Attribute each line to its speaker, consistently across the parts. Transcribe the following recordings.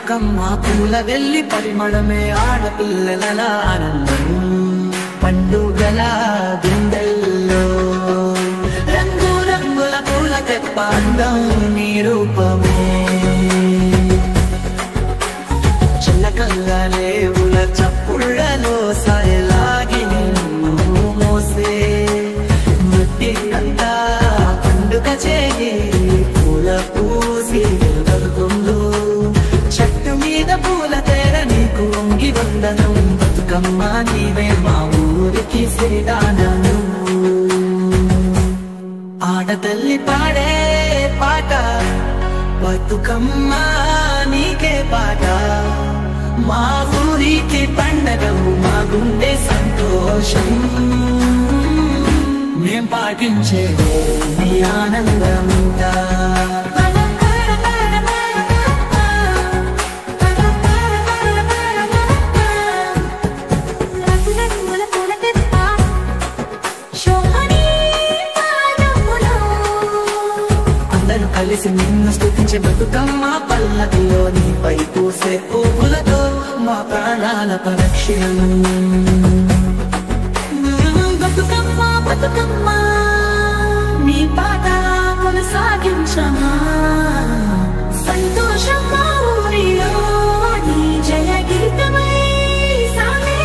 Speaker 1: బతుకమ్మ పూల వెళ్ళి పరిమళమే ఆడపిల్లల ఆనందం పండుగల గుండెల్లో రంగు రంగుల పూల తెప్పాండం నీ రూపమే చిన్నకల్ల రేవుల చప్పుళ్ళలో సాయలాగి నిన్ను మోసే మట్టి కంతా పండుగ చేయి పూల పూసి వెలుగుందు చెట్టు మీద పూల తెర నీకు వంగి వందనం బతుకమ్మ నీవే మా ఊరికి శ్రీదానను ఆడతల్లి పాడే పాట బతుకమ్మ నీకే పాట మా ఊరికి పండగవు మా గుండె సంతోషం మేం పాటించే నీ ఆనందముందా
Speaker 2: రంగుల పూల తెప్ప శోభని పాదములో
Speaker 1: అందరూ కలిసి నిన్ను స్తుతించే బతుకమ్మ పల్లకిలో నీపై పూసే పువ్వులతో మా ప్రాణాల పరక్షణం
Speaker 2: బతుకమ్మ బతుకమ్మ నీ పాట కొనసాగించమా సంతోషంగా ఊరిలో నీ జయ గీతమై సాగే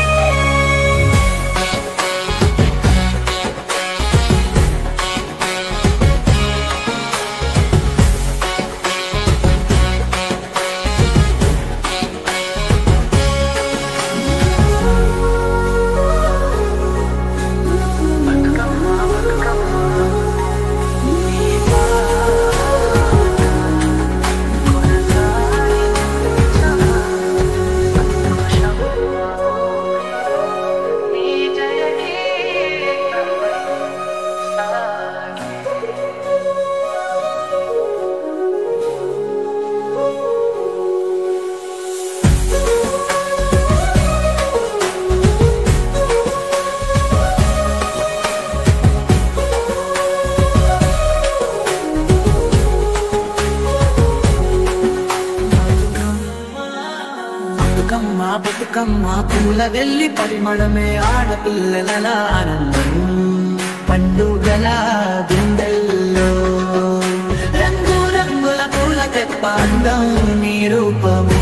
Speaker 1: బతుకమ్మ బతుకమ్మ పూల వెళ్ళి పరిమళమే ఆడపిల్లల ఆనందం పండుగల గుండెల్లో రంగు రంగుల పూల తెప్పాండం నీ రూపమే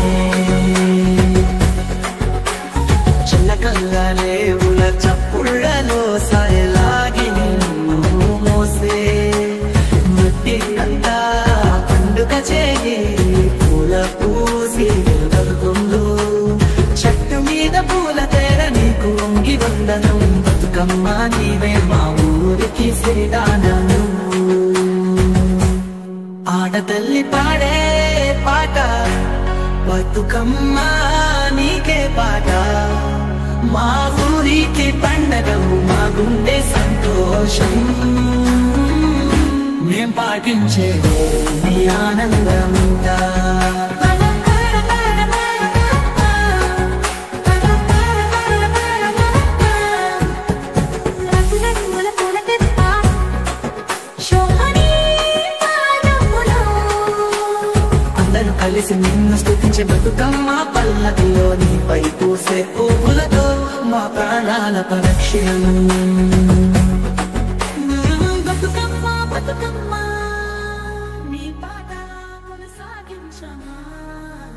Speaker 1: చిన్నకల్ల రేవుల చప్పుళ్ళలో సాయలాగి నిన్ను మోసే మట్టి కంతా పండుగ చేయి పూల పూసి వెలుగుందు చెట్టు మీద పూల తెర నీకు వంగి వందనం బతుకమ్మ నీవే మా ఊరికి శ్రీదానను ఆడతల్లి పాడే పాట బతుకమ్మ నీకే పాట మా ఊరికి పండగవు మా గుండె సంతోషం మేం పాటించే నీ ఆనందముందా
Speaker 2: రంగుల పూల తెప్ప శోభని పాదములో
Speaker 1: అందరూ కలిసి నిన్ను స్తుతించే బతుకమ్మ పల్లకిలో నీపై పూసే పువ్వులతో మా ప్రాణాల పరక్షణం
Speaker 2: బతుకమ్మ బతుకమ్మ